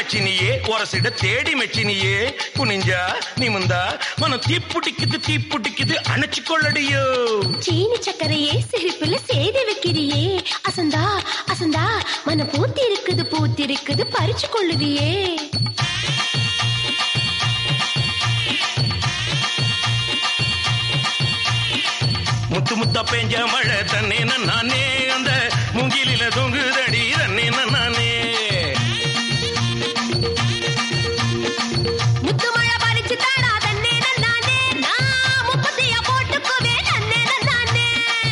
நச்சினியே உரசிட தேடி மெச்சினியே குனிஞ்சா நிமிந்தா மனம் தீப்புட்டிக்குது தீப்புட்டிக்குது அணைச்சு கொள்ளடியோ சீனி சக்கரையே சிரிப்புல செய்து வைக்கிறியே அசந்தா அசந்தா மன பூத்தி இருக்குது பூத்தி இருக்குது பறிச்சு கொள்ளுவியே முத்து முத்தா பெஞ்ச மழை தன்னே நானே அந்த மூங்கிலில தொங்குதடி தன்னே நானே முத்து மழை பறிச்சு தாடா தன்னே நானே நான் முப்பத்தியா போட்டுக்குவே நன்னே நானே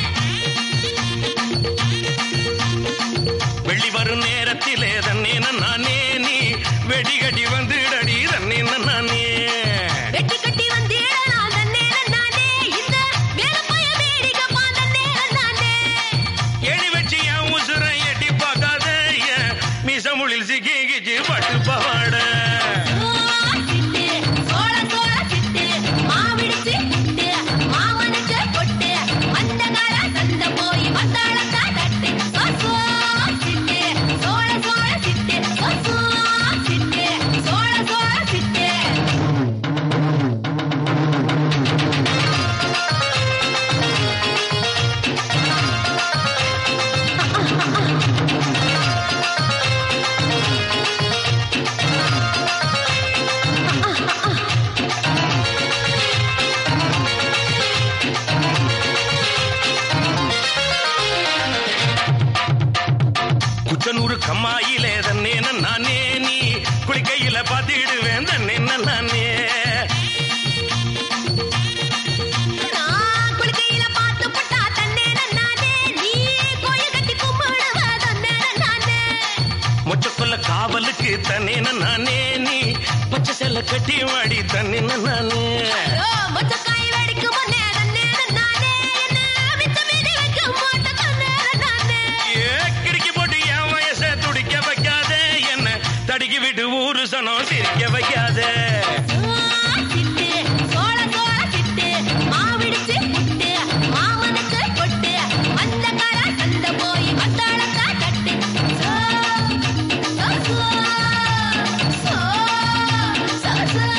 வெள்ளி வரும் நேரத்திலே தன்னே நானே நீ வெடிகடி வந்துடடி தன்னே நானே வெட்டி கட்டி வந்தீடா தன்னே நானே இந்த வேலப்பைய வேடிக்கை தன்னே நானே எடி வச்சு என் உசுரை எட்டி பார்க்காத என் மிசமுளில் சிக்கிச்சு பட்டு பாவாட சிட்டு சோள சோள சிட்டு மாவிடிச்சு சிட்டு மாவனுக்கு பொட்டு அந்த கால சந்த போய் வந்தாளத்தா தட்டு சோசோ சிட்டு சோள சோள சிட்டு சோசோ சிட்டு சோள சோள சிட்டு குச்சனூர் கம்மாயிலே தன்னே நானே நீ குளிக்கையில பாத்திடுவேன் தன்னே நானே நான் குளிக்கையில பார்த்து புட்டா தன்னே நானே நீ கோயில் கட்டி கும்பிடுவ தன்னே நானே மொச்சக்குள்ள காவலுக்கு தன்னே நானே நீ பச்சை செல்ல கட்டி வாடி தன்னே நானே ஐயோ, மொச்சக்காய் வெடிக்கும் முன்னே தன்னே நானே என்ன மிச்ச மீதி வைக்கும் போட்ட தன்னே நானே ஏ கிறுக்கி போட்டு என் வயசை துடிக்க வைக்காத என்ன தடுக்கி விட்டு ஊரு சனம் சிரிக்க வைக்காத சிட்டு சோள சோள சிட்டு மாவிடிச்சு புட்டு மாமனுக்கு பொட்டு அந்த கால சந்த போய் வந்தாளத்தா கட்டு சோ, சோ, சோ, சோ, சோ, சோ.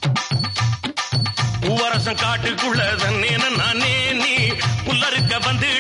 பூவரசம் காட்டுக்குள்ள தன்னே நானே நீ புல்லறுக்க வந்து